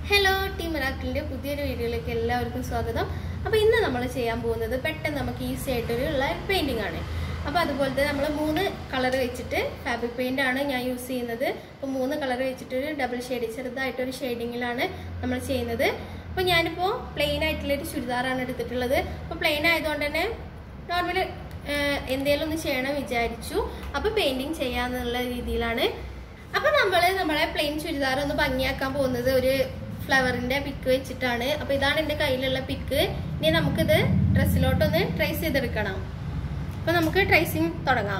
hello team മിറാക്കിളിന്റെ പുതിയൊരു വീഡിയോയിലേക്ക് എല്ലാവർക്കും സ്വാഗതം അപ്പോൾ ഇന്ന് നമ്മൾ ചെയ്യാൻ പോകുന്നത് പെട്ടെന്ന് നമുക്ക് ഈസി ആയിട്ടൊരു ഉള്ള പെയിന്റിംഗ് ആണ് അപ്പോൾ അതുപോലത്തെ നമ്മൾ മൂന്ന് കളർ വെച്ചിട്ട് ഫാബ്രിക് പെയിന്റ് ആണ് ഞാൻ യൂസ് ചെയ്യുന്നത് അപ്പോൾ മൂന്ന് കളർ വെച്ചിട്ട് ഒരു ഡബിൾ ഷെയ്ഡ് ചെറുതായിട്ടൊരു ഷെയ്ഡിങ്ങിലാണ് നമ്മൾ ചെയ്യുന്നത് അപ്പോൾ ഞാനിപ്പോൾ പ്ലെയിൻ ആയിട്ടുള്ളൊരു ചുരിദാറാണ് എടുത്തിട്ടുള്ളത് അപ്പോൾ പ്ലെയിൻ ആയതുകൊണ്ട് തന്നെ നോർമൽ എന്തെങ്കിലും ഒന്ന് ചെയ്യണം വിചാരിച്ചു അപ്പോൾ പെയിന്റിങ് ചെയ്യാന്നുള്ള രീതിയിലാണ് അപ്പൊ നമ്മള് നമ്മളെ പ്ലെയിൻ ചുരിദാർ ഒന്ന് ഭംഗിയാക്കാൻ പോകുന്നത് ഒരു ഫ്ലവറിന്റെ പിക്ക് വെച്ചിട്ടാണ് അപ്പൊ ഇതാണ് എന്റെ കയ്യിലുള്ള പിക്ക് ഇനി നമുക്കിത് ഡ്രസ്സിലോട്ടൊന്ന് ട്രേസ് ചെയ്തെടുക്കണം അപ്പൊ നമുക്ക് ട്രേസിങ് തുടങ്ങാം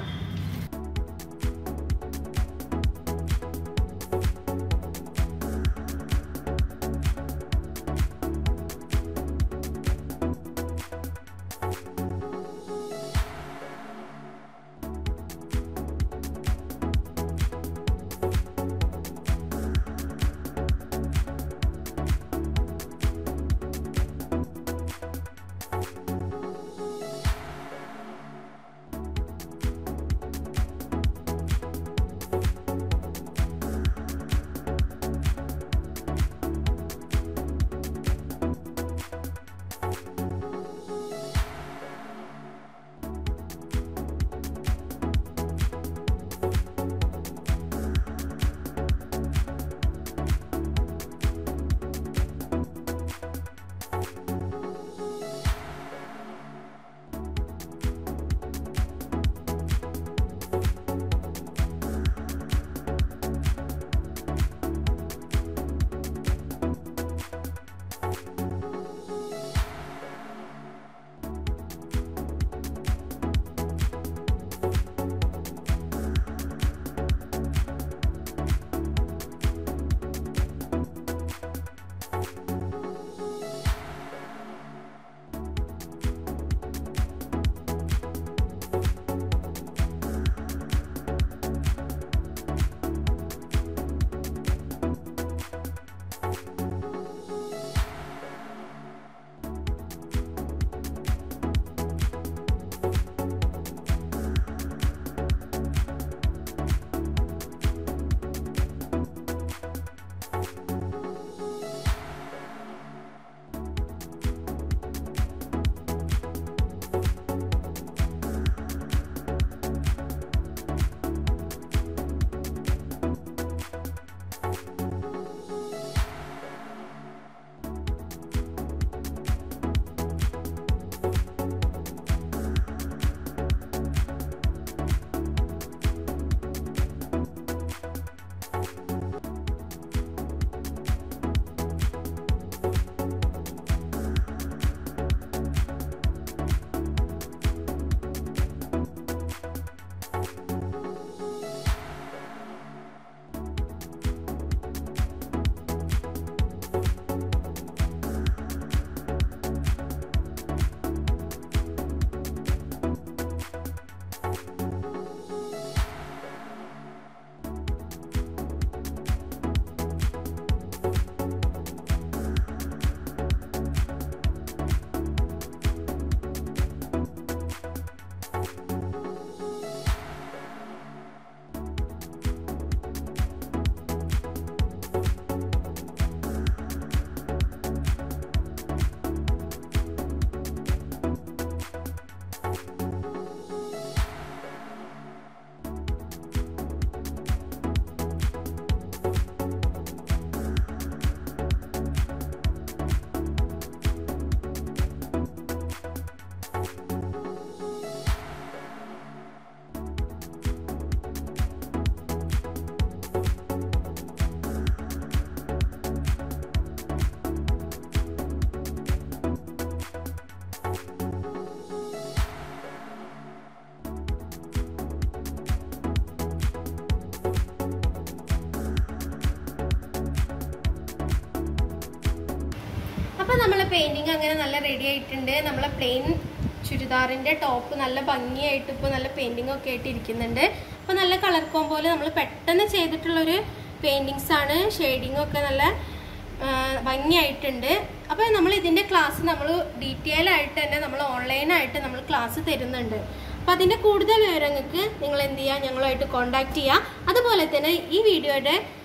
അപ്പൊ നമ്മളെ പെയിന്റിങ് അങ്ങനെ നല്ല റെഡി ആയിട്ടുണ്ട് നമ്മളെ പ്ലെയിൻ ചുരിദാറിന്റെ ടോപ്പ് നല്ല ഭംഗിയായിട്ട് ഇപ്പൊ നല്ല പെയിന്റിംഗ് ഒക്കെ ആയിട്ട് ഇരിക്കുന്നുണ്ട് അപ്പൊ നല്ല കളർ കോമ്പോല് നമ്മൾ പെട്ടെന്ന് ചെയ്തിട്ടുള്ളൊരു പെയിന്റിങ്സ് ആണ് ഷെയ്ഡിങ് ഒക്കെ നല്ല ആ, ഭംഗിയായിട്ടുണ്ട് അപ്പൊ നമ്മൾ ഇതിന്റെ ക്ലാസ് നമ്മൾ ഡീറ്റെയിൽ ആയിട്ട് തന്നെ നമ്മൾ ഓൺലൈനായിട്ട് നമ്മൾ ക്ലാസ് തരുന്നുണ്ട് അപ്പൊ അതിന്റെ കൂടുതൽ വിവരങ്ങൾക്ക് നിങ്ങൾ എന്ത് ചെയ്യുക ഞങ്ങളുമായിട്ട് കോൺടാക്ട് ചെയ്യുക അതുപോലെ തന്നെ ഈ വീഡിയോയുടെ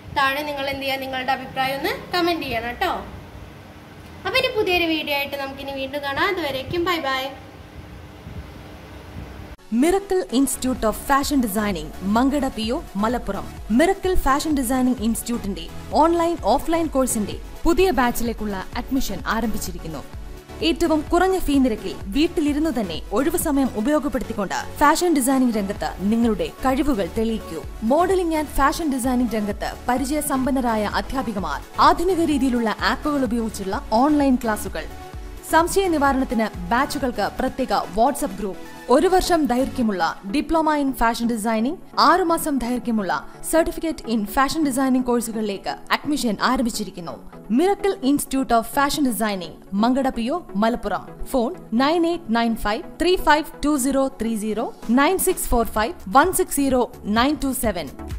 താഴെ നിങ്ങൾ എന്ത് ചെയ്യുക നിങ്ങളുടെ അഭിപ്രായം ഒന്ന് കമന്റ് ചെയ്യണം കേട്ടോ അപ്പൊ ഇനി പുതിയൊരു വീഡിയോ ആയിട്ട് നമുക്കിനി വീണ്ടും കാണാം അതുവരേക്കും bye bye miracle institute of fashion designing Mankada P O Malappuram miracle fashion designing ഇൻസ്റ്റിറ്റ്യൂട്ടിന്റെ ഓൺലൈൻ ഓഫ്ലൈൻ കോഴ്സിന്റെ പുതിയ ബാച്ചിലേക്കുള്ള അഡ്മിഷൻ ആരംഭിച്ചിരിക്കുന്നു ഏറ്റവും കുറഞ്ഞ ഫീ നിരക്കിൽ വീട്ടിലിരുന്നു തന്നെ ഒഴിവു സമയം ഉപയോഗപ്പെടുത്തിക്കൊണ്ട് ഫാഷൻ ഡിസൈനിംഗ് രംഗത്ത് നിങ്ങളുടെ കഴിവുകൾ തെളിയിക്കൂ മോഡലിംഗ് ആൻഡ് ഫാഷൻ ഡിസൈനിംഗ് രംഗത്ത് പരിചയസമ്പന്നരായ അധ്യാപികമാർ ആധുനിക രീതിയിലുള്ള ആപ്പുകൾ ഉപയോഗിച്ചുള്ള ഓൺലൈൻ ക്ലാസുകൾ സംശയ നിവാരണത്തിന് ബാച്ചുകൾക്ക് പ്രത്യേക വാട്സ്ആപ്പ് ഗ്രൂപ്പ് ഒരു വർഷം ദൈർഘ്യമുള്ള ഡിപ്ലോമ ഇൻ ഫാഷൻ ഡിസൈനിംഗ് ആറുമാസം ദൈർഘ്യമുള്ള സർട്ടിഫിക്കറ്റ് ഇൻ ഫാഷൻ ഡിസൈനിംഗ് കോഴ്സുകളിലേക്ക് അഡ്മിഷൻ ആരംഭിച്ചിരിക്കുന്നു miracle institute of fashion designing Mankada P O Malappuram phone nine eight nine five three five two zero three zero nine six four five one six zero nine two seven